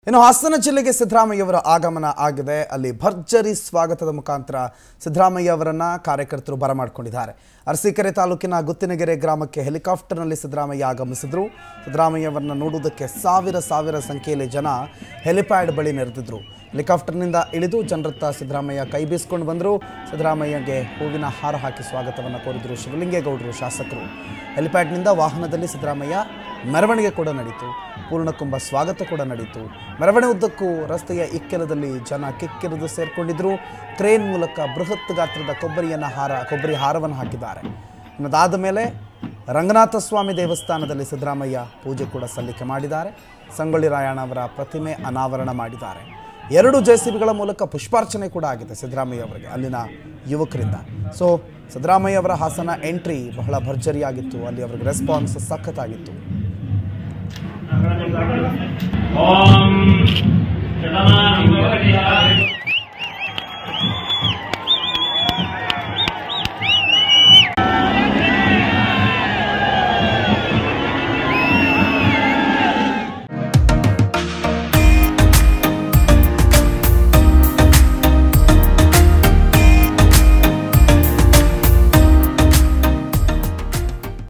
ಇನ್ನು ಹಾಸನ ಜಿಲ್ಲೆಗೆ ಸಿದ್ದರಾಮಯ್ಯವರ ಆಗಮನ ಆಗಿದೆ ಅಲ್ಲಿ ಭರ್ಜರಿ ಸ್ವಾಗತದ ಮುಖಾಂತರ ಸಿದ್ದರಾಮಯ್ಯ ಅವರನ್ನ ಕಾರ್ಯಕರ್ತರು ಬರಮಾಡಿಕೊಂಡಿದ್ದಾರೆ ಅರಸೀಕೆರೆ ತಾಲೂಕಿನ ಗುತ್ತಿನಗೆರೆ ಗ್ರಾಮಕ್ಕೆ ಹೆಲಿಕಾಪ್ಟರ್ನಲ್ಲಿ ಸಿದ್ದರಾಮಯ್ಯ ಆಗಮಿಸಿದ್ರು ಸಿದ್ದರಾಮಯ್ಯ ಅವರನ್ನ ನೋಡುವುದಕ್ಕೆ ಸಾವಿರ ಸಾವಿರ ಸಂಖ್ಯೆಯಲ್ಲಿ ಜನ ಹೆಲಿಪ್ಯಾಡ್ ಬಳಿ ನೆರೆದಿದ್ರು ಹೆಲಿಕಾಪ್ಟರ್ನಿಂದ ಇಳಿದು ಜನರತ್ತ ಸಿದ್ದರಾಮಯ್ಯ ಕೈ ಬೀಸ್ಕೊಂಡು ಬಂದರು ಸಿದ್ದರಾಮಯ್ಯಗೆ ಹೂವಿನ ಹಾರ ಹಾಕಿ ಸ್ವಾಗತವನ್ನು ಕೋರಿದ್ರು ಶಿವಲಿಂಗೇಗೌಡರು ಶಾಸಕರು ಹೆಲಿಪ್ಯಾಡ್ನಿಂದ ವಾಹನದಲ್ಲಿ ಸಿದ್ದರಾಮಯ್ಯ ಮೆರವಣಿಗೆ ಕೂಡ ನಡೀತು ಪೂರ್ಣಕುಂಭ ಸ್ವಾಗತ ಕೂಡ ನಡೀತು ಮೆರವಣಿಗೆ ಉದ್ದಕ್ಕೂ ರಸ್ತೆಯ ಇಕ್ಕೆಲದಲ್ಲಿ ಜನ ಕಿಕ್ಕಿರಿದು ಸೇರ್ಕೊಂಡಿದ್ರು ಕ್ರೇನ್ ಮೂಲಕ ಬೃಹತ್ ಗಾತ್ರದ ಕೊಬ್ಬರಿಯನ್ನು ಹಾರ ಕೊಬ್ಬರಿ ಹಾರವನ್ನು ಹಾಕಿದ್ದಾರೆ ಅನ್ನೋದಾದ ಮೇಲೆ ರಂಗನಾಥ ಸ್ವಾಮಿ ದೇವಸ್ಥಾನದಲ್ಲಿ ಸಿದ್ದರಾಮಯ್ಯ ಪೂಜೆ ಕೂಡ ಸಲ್ಲಿಕೆ ಮಾಡಿದ್ದಾರೆ ಸಂಗೊಳ್ಳಿ ರಾಯಣ್ಣ ಅವರ ಪ್ರತಿಮೆ ಅನಾವರಣ ಮಾಡಿದ್ದಾರೆ ಎರಡು ಜೆಸಿಬಿಗಳ ಮೂಲಕ ಪುಷ್ಪಾರ್ಚನೆ ಕೂಡ ಆಗಿದೆ ಸಿದ್ದರಾಮಯ್ಯ ಅವರಿಗೆ ಅಲ್ಲಿನ ಯುವಕರಿಂದ ಸೊ ಸಿದ್ದರಾಮಯ್ಯ ಅವರ ಹಾಸನ ಎಂಟ್ರಿ ಬಹಳ ಭರ್ಜರಿಯಾಗಿತ್ತು ಅಲ್ಲಿ ಅವರಿಗೆ ರೆಸ್ಪಾನ್ಸ್ ಸಖತ್ತಾಗಿತ್ತು ಓಂ